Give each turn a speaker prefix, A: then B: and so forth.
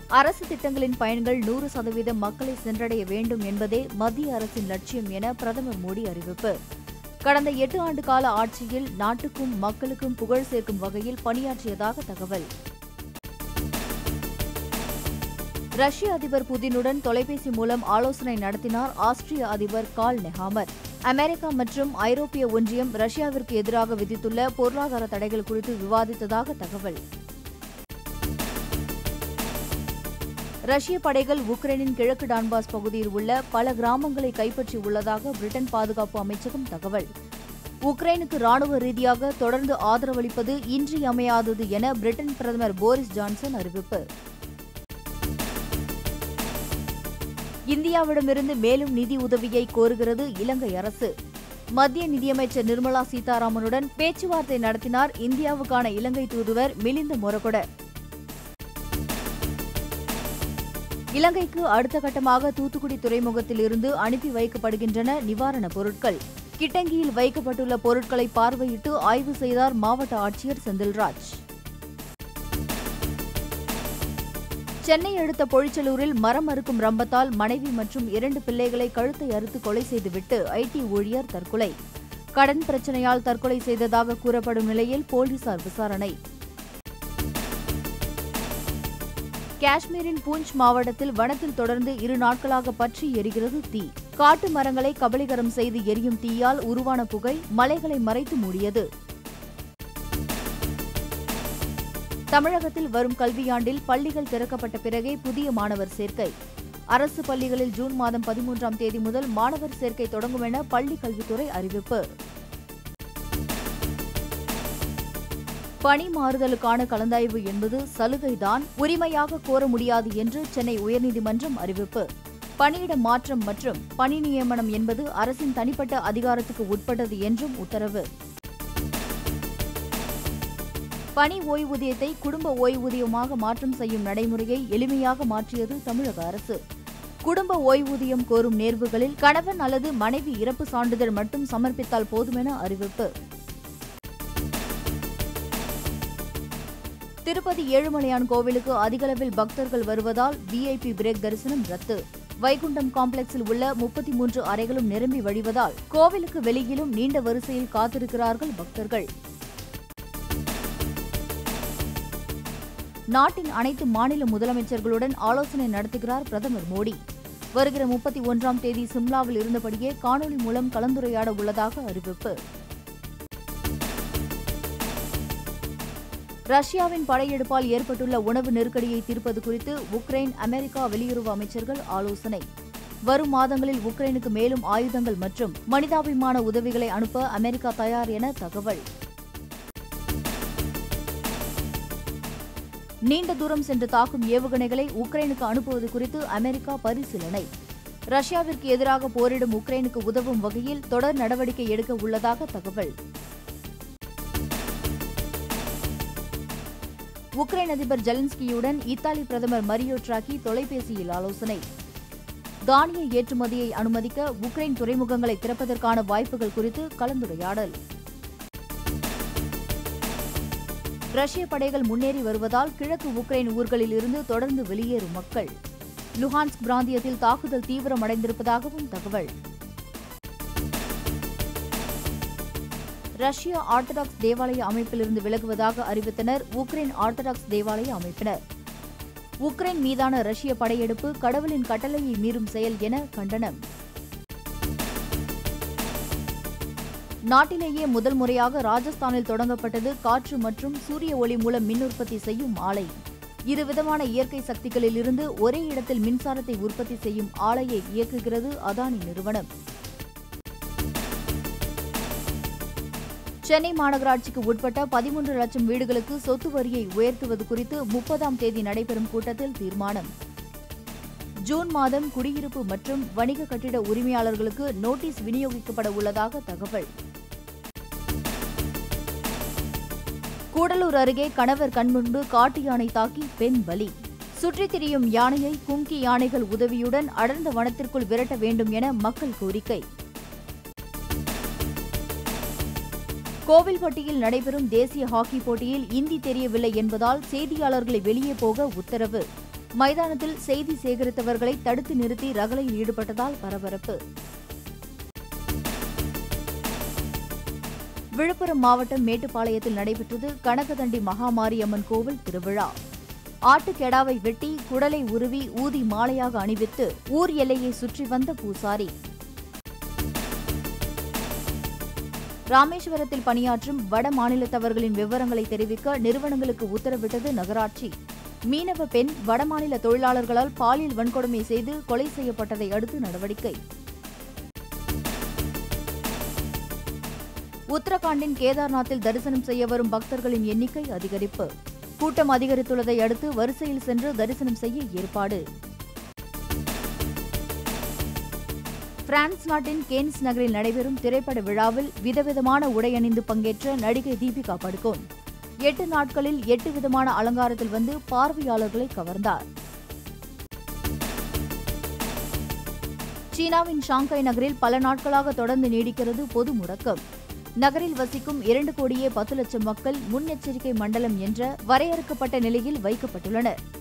A: அரசு திட்டங்களின் பயன்கள் நூறு சதவீதம் மக்களை சென்றடைய வேண்டும் என்பதே மத்திய அரசின் லட்சியம் என பிரதமர் மோடி அறிவிப்பு கடந்த எட்டு ஆண்டு கால ஆட்சியில் நாட்டுக்கும் மக்களுக்கும் புகழ் சேர்க்கும் வகையில் பணியாற்றியதாக தகவல் ரஷ்ய அதிபர் புதினுடன் தொலைபேசி மூலம் ஆலோசனை நடத்தினார் ஆஸ்திரிய அதிபர் கால் நெஹாமர் அமெரிக்கா மற்றும் ஐரோப்பிய ஒன்றியம் ரஷ்யாவிற்கு எதிராக விதித்துள்ள பொருளாதார தடைகள் குறித்து விவாதித்ததாக தகவல் ரஷ்ய படைகள் உக்ரைனின் கிழக்கு டான்பாஸ் பகுதியில் உள்ள பல கிராமங்களை கைப்பற்றி உள்ளதாக பிரிட்டன் பாதுகாப்பு அமைச்சகம் தகவல் உக்ரைனுக்கு ராணுவ ரீதியாக தொடர்ந்து ஆதரவளிப்பது இன்றியமையாதது என பிரிட்டன் பிரதமர் போரிஸ் ஜான்சன் அறிவிப்பு இந்தியாவிடமிருந்து மேலும் நிதி உதவியை கோருகிறது இலங்கை அரசு மத்திய நிதியமைச்சர் நிர்மலா சீதாராமனுடன் பேச்சுவார்த்தை நடத்தினார் இந்தியாவுக்கான இலங்கை தூதுவர் மிலிந்த மொரகொட இலங்கைக்கு அடுத்த கட்டமாக தூத்துக்குடி துறைமுகத்தில் இருந்து அனுப்பி வைக்கப்படுகின்றன நிவாரணப் பொருட்கள் கிட்டங்கியில் வைக்கப்பட்டுள்ள பொருட்களை பார்வையிட்டு ஆய்வு செய்தார் மாவட்ட ஆட்சியர் செந்தில்ராஜ் சென்னை அடுத்த பொழிச்சலூரில் மரம் அறுக்கும் ரம்பத்தால் மனைவி மற்றும் இரண்டு பிள்ளைகளை கழுத்தை அறுத்து கொலை செய்துவிட்டு ஐடி ஊழியர் தற்கொலை கடன் பிரச்சனையால் தற்கொலை செய்ததாக கூறப்படும் நிலையில் போலீசார் விசாரணை காஷ்மீரின் பூஞ்ச் மாவட்டத்தில் வனத்தில் தொடர்ந்து இரு நாட்களாக பற்றி எரிகிறது தீ காட்டு மரங்களை கபலீகரம் செய்து எரியும் தீயால் உருவான புகை மலைகளை மறைத்து மூடியது தமிழகத்தில் வரும் கல்வியாண்டில் பள்ளிகள் திறக்கப்பட்ட பிறகே புதிய மாணவர் சேர்க்கை அரசு பள்ளிகளில் ஜூன் மாதம் பதிமூன்றாம் தேதி முதல் மாணவர் சேர்க்கை தொடங்கும் என பள்ளிக் கல்வித்துறை அறிவிப்பு பணி மாறுதலுக்கான கலந்தாய்வு என்பது சலுகைதான் உரிமையாக கோர முடியாது என்று சென்னை உயர்நீதிமன்றம் அறிவிப்பு பணியிட மாற்றம் மற்றும் பணி நியமனம் என்பது அரசின் தனிப்பட்ட அதிகாரத்துக்கு உட்பட்டது என்றும் உத்தரவு பணி ஓய்வூதியத்தை குடும்ப ஓய்வூதியமாக மாற்றம் செய்யும் நடைமுறையை எளிமையாக மாற்றியது தமிழக அரசு குடும்ப ஓய்வூதியம் கோரும் நேர்வுகளில் கணவன் அல்லது மனைவி இறப்பு சான்றிதழ் மட்டும் சமர்ப்பித்தால் போதுமென அறிவிப்பு திருப்பதி ஏழுமலையான் கோவிலுக்கு அதிகளவில் பக்தர்கள் வருவதால் விஐபி பிரேக் தரிசனம் ரத்து வைகுண்டம் காம்ப்ளெக்ஸில் உள்ள முப்பத்தி மூன்று அறைகளும் நிரம்பி வழிவதால் கோவிலுக்கு வெளியிலும் நீண்ட வரிசையில் காத்திருக்கிறார்கள் பக்தர்கள் நாட்டின் அனைத்து மாநில முதலமைச்சர்களுடன் ஆலோசனை நடத்துகிறார் பிரதமர் மோடி வருகிற முப்பத்தி ஒன்றாம் தேதி சிம்லாவில் இருந்தபடியே காணொலி மூலம் கலந்துரையாட உள்ளதாக அறிவிப்பு ரஷ்யாவின் படையெடுப்பால் ஏற்பட்டுள்ள உணவு நெருக்கடியை தீர்ப்பது குறித்து உக்ரைன் அமெரிக்கா வெளியுறவு அமைச்சர்கள் ஆலோசனை வரும் மாதங்களில் உக்ரைனுக்கு மேலும் ஆயுதங்கள் மற்றும் மனிதாபிமான உதவிகளை அனுப்ப அமெரிக்கா தயார் என தகவல் நீண்ட தூரம் சென்று தாக்கும் ஏவுகணைகளை உக்ரைனுக்கு அனுப்புவது குறித்து அமெரிக்கா பரிசீலனை ரஷ்யாவிற்கு எதிராக போரிடும் உக்ரைனுக்கு உதவும் வகையில் தொடர் நடவடிக்கை எடுக்க உள்ளதாக தகவல் உக்ரைன் அதிபர் ஜெலன்ஸ்கியுடன் இத்தாலி பிரதமர் மரியோ டிராக்கி தொலைபேசியில் ஆலோசனை தானிய ஏற்றுமதியை அனுமதிக்க உக்ரைன் துறைமுகங்களை திறப்பதற்கான வாய்ப்புகள் குறித்து கலந்துரையாடல் ரஷ்ய படைகள் முன்னேறி வருவதால் கிழக்கு உக்ரைன் ஊர்களில் இருந்து தொடர்ந்து வெளியேறும் மக்கள் லுஹான்ஸ்க் பிராந்தியத்தில் தாக்குதல் தீவிரமடைந்திருப்பதாகவும் தகவல் ரஷ்ய ஆர்த்தடாக்ஸ் தேவாலய அமைப்பிலிருந்து விலகுவதாக அறிவித்தனர் உக்ரைன் ஆர்த்தடாக்ஸ் தேவாலய அமைப்பினர் உக்ரைன் மீதான ரஷ்ய படையெடுப்பு கடவுளின் கட்டளையை மீறும் செயல் என கண்டனம் நாட்டிலேயே முதல் முறையாக ராஜஸ்தானில் தொடங்கப்பட்டது காற்று மற்றும் சூரிய ஒளி மூலம் மின் உற்பத்தி செய்யும் ஆலை இருவிதமான இயற்கை சக்திகளில் இருந்து ஒரே இடத்தில் மின்சாரத்தை உற்பத்தி செய்யும் ஆலையை இயக்குகிறது அதானி நிறுவனம் சென்னை மாநகராட்சிக்கு உட்பட்ட பதிமூன்று லட்சம் வீடுகளுக்கு சொத்து வரியை உயர்த்துவது குறித்து முப்பதாம் தேதி நடைபெறும் கூட்டத்தில் தீர்மானம் ஜூன் மாதம் குடியிருப்பு மற்றும் வணிக கட்டிட உரிமையாளர்களுக்கு நோட்டீஸ் விநியோகிக்கப்பட உள்ளதாக தகவல் கூடலூர் அருகே கணவர் கண்முன்பு காட்டு யானை தாக்கி பெண் பலி சுற்றித் திரியும் யானையை கும்கி யானைகள் உதவியுடன் அடர்ந்த வனத்திற்குள் விரட்ட வேண்டும் என மக்கள் கோரிக்கை கோவில்பட்டியில் நடைபெறும் தேசிய ஹாக்கி போட்டியில் இந்தி தெரியவில்லை என்பதால் செய்தியாளர்களை வெளியே போக உத்தரவு மைதானத்தில் செய்தி சேகரித்தவர்களை தடுத்து நிறுத்தி ரகளையில் ஈடுபட்டதால் பரபரப்பு விழுப்புரம் மாவட்டம் மேட்டுப்பாளையத்தில் நடைபெற்றது கனகதண்டி மகாமாரியம்மன் கோவில் திருவிழா ஆட்டுக்கெடாவை வெட்டி குடலை உருவி ஊதி மாலையாக அணிவித்து ஊர் எல்லையை சுற்றி வந்த பூசாரி ராமேஸ்வரத்தில் பணியாற்றும் வட மாநிலத்தவர்களின் விவரங்களை தெரிவிக்க நிறுவனங்களுக்கு உத்தரவிட்டது நகராட்சி மீனவ பெண் வடமாநில தொழிலாளர்களால் பாலியல் வன்கொடுமை செய்து கொலை செய்யப்பட்டதை அடுத்து நடவடிக்கை உத்தரகாண்டின் கேதார்நாத்தில் தரிசனம் செய்ய வரும் பக்தர்களின் எண்ணிக்கை அதிகரிப்பு கூட்டம் அதிகரித்துள்ளதை அடுத்து வரிசையில் சென்று தரிசனம் செய்ய ஏற்பாடு பிரான்ஸ் நாட்டின் கேன்ஸ் நகரில் நடைபெறும் திரைப்பட விழாவில் விதவிதமான உடை அணிந்து பங்கேற்ற நடிகை தீபிகா படுகோன் எட்டு நாட்களில் எட்டு விதமான அலங்காரத்தில் வந்து பார்வையாளர்களை கவர்ந்தார் சீனாவின் ஷாங்காய் நகரில் பல நாட்களாக தொடர்ந்து நீடிக்கிறது பொது முடக்கம் நகரில் வசிக்கும் இரண்டு கோடியே பத்து லட்சம் மக்கள் முன்னெச்சரிக்கை மண்டலம் என்ற வரையறுக்கப்பட்ட நிலையில் வைக்கப்பட்டுள்ளனர்